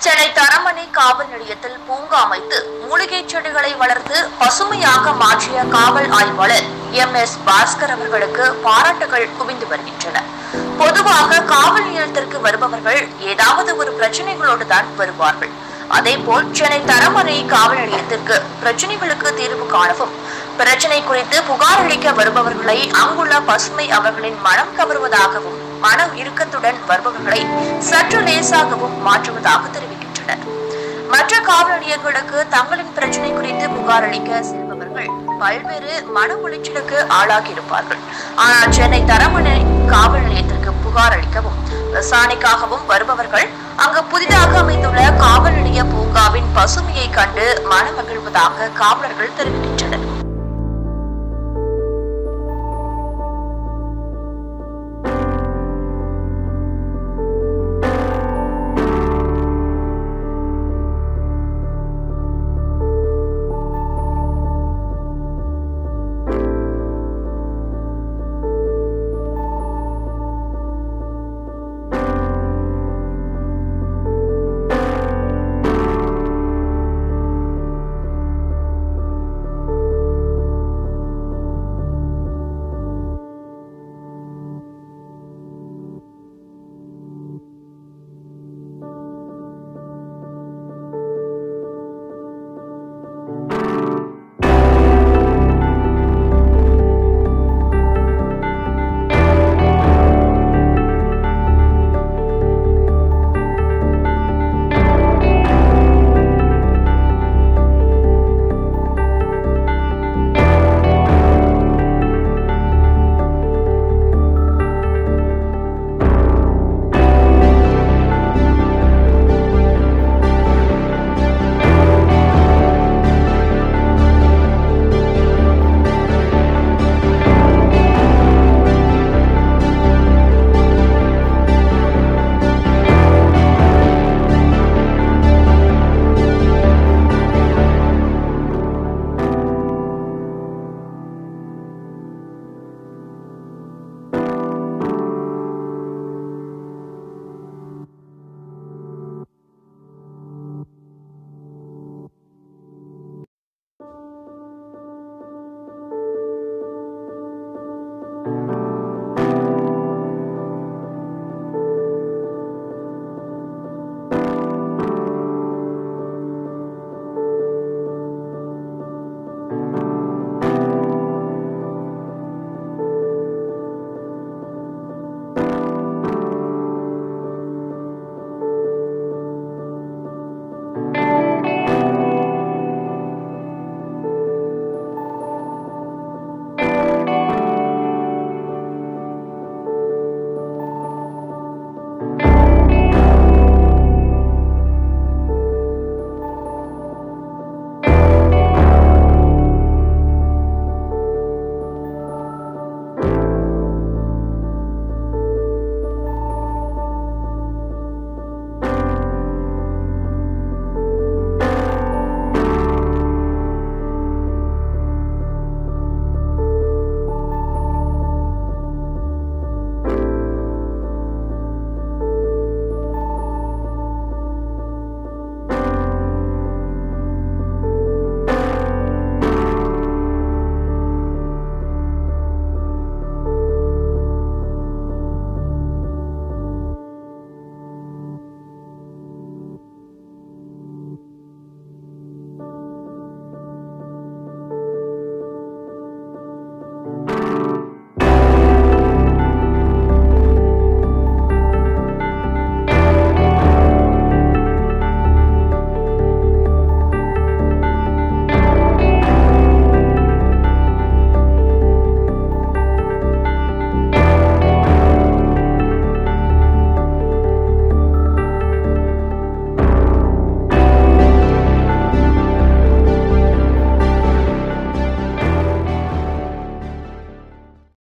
சென்னை தரமணி காவல் நிலையத்தில் பூங்கா அமைத்து மூலிகை செடிகளை வளர்த்து பசுமையாக மாற்றிய காவல் ஆய்வாளர் எம் எஸ் பாஸ்கர் அவர்களுக்கு பாராட்டுகள் குவிந்து வருகின்றன பொதுவாக காவல் நிலையத்திற்கு வருபவர்கள் ஏதாவது ஒரு பிரச்சனைகளோடு தான் வருவார்கள் அதேபோல் சென்னை தரமணி காவல் நிலையத்திற்கு பிரச்சனைகளுக்கு தீர்வு காணவும் பிரச்சனை குறித்து புகார் அளிக்க வருபவர்களை அங்குள்ள பசுமை அவர்களின் மனம் கவருவதாகவும் மன இறுக்கத்துடன் வருபவர்களை சற்று லேசாகவும் மாற்றுவதாக தெரிவிக்கின்றனர் மற்ற காவல் நிலையங்களுக்கு தங்களின் பிரச்சனை குறித்து புகார் அளிக்க செல்பவர்கள் பல்வேறு மன உளைச்சலுக்கு ஆளாகியிருப்பார்கள் ஆனால் சென்னை தரமணி காவல் நிலையத்திற்கு புகார் அளிக்கவும் விசாரணைக்காகவும் வருபவர்கள் அங்கு புதிதாக அமைந்துள்ள காவல் நிலைய பூங்காவின் பசுமையை கண்டு மனமகிழ்வதாக காவலர்கள் தெரிவிக்கின்றனர்